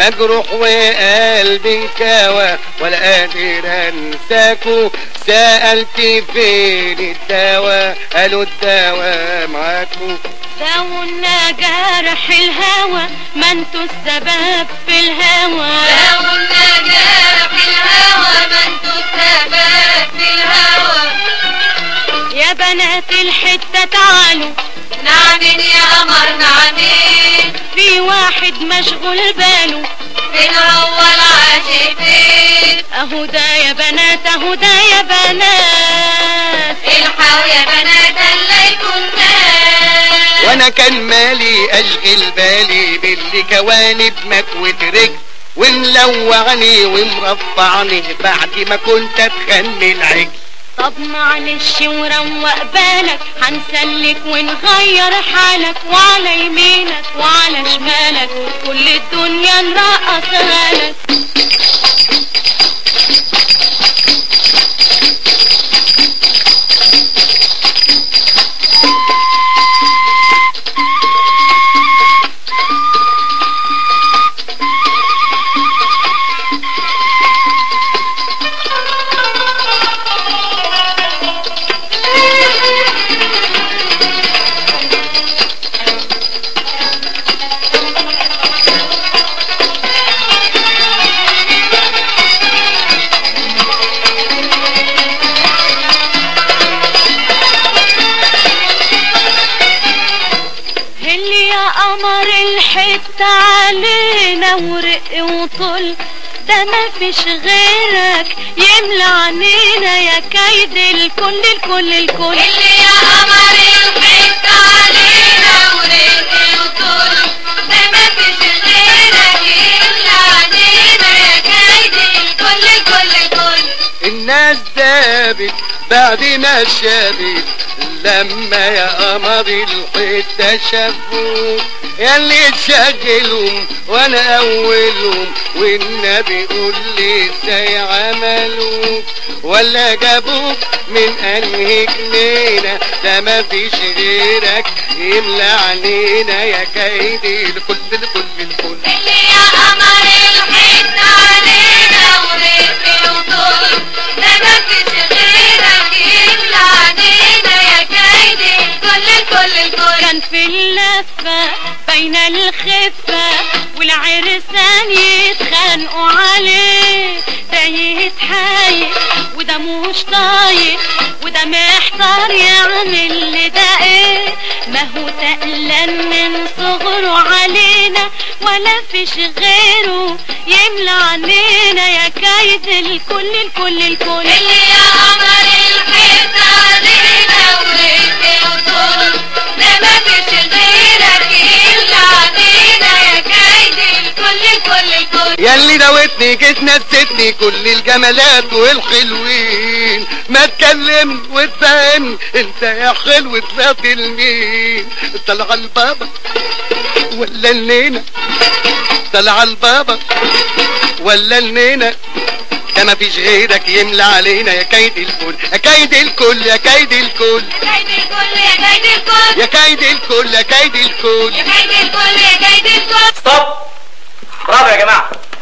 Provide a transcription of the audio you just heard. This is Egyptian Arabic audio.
مجروح وقلبي انكوى ولا قادر انساكو سألت فين الدواء قالوا الدواء معاكو داونا جرح الهوى ما انتوا السبب في الهوى داونا جرح الهوى ما انتوا السبب في الهوى يا بنات الحتة تعالوا نعمين يا قمر نعمين في واحد مشغول باله فين هو العاشق فين اهو ده يا بنات اهو ده يا بنات الحقوا يا بنات اللي يكون ناس وانا كان مالي اشغل بالي باللي كواني بمكوة رجل وملوعني ومرفعني بعد ما كنت اتخني العجل طب معلش وروق بالك هنسلك ونغير حالك وعلى يمينك وعلى شمالك كل الدنيا نرقصها لك اللي يا قمر الحتة علينا ورق وطل ده ما فيش غيرك يملى عنينا يا كيد الكل الكل الكل اللي يا قمر الحق علينا ورق وطول ده ما فيش غيرك يملى علينا يا كيد الكل الكل الكل الناس دابت بعد ما شافت لما يا قمر الحتة شافوك ياللي تشغلهم وانا اولهم والنبي قول لي ازاي عملوك ولا جابوك من انهي جنينة ده ما فيش غيرك يملى علينا يا كيد الكل الكل الكل اللي يا قمر الحق علينا ورق وطول ده ما فيش غيرك يملى علينا يا كيد الكل الكل الكل كان في اللفة بين الخفة والعرسان يتخانقوا عليه ده يتحايق وده مش طايق وده محتار يعمل لده ايه ما هو تقلان من صغره علينا ولا فيش غيره يملى عنينا يا كيد الكل الكل الكل اللي يا قمر الحق علينا ورق وطول ده ما فيش غيرك يملى علينا يا كيد الكل الكل الكل ياللي دوتني جيت نسيتني كل الجمالات والحلوين ما تكلمني وتفهمني انت يا حلو طلعت لمين طلع البابا ولا النينة طلع البابا ولا النينة ده ما فيش غيرك يملى علينا يا كيد الكل يا كيد الكل يا كيد الكل كيد الكل يا كيد الكل يا كيد الكل يا كيد الكل يا كيد الكل يا كيد الكل ستوب برافو يا جماعه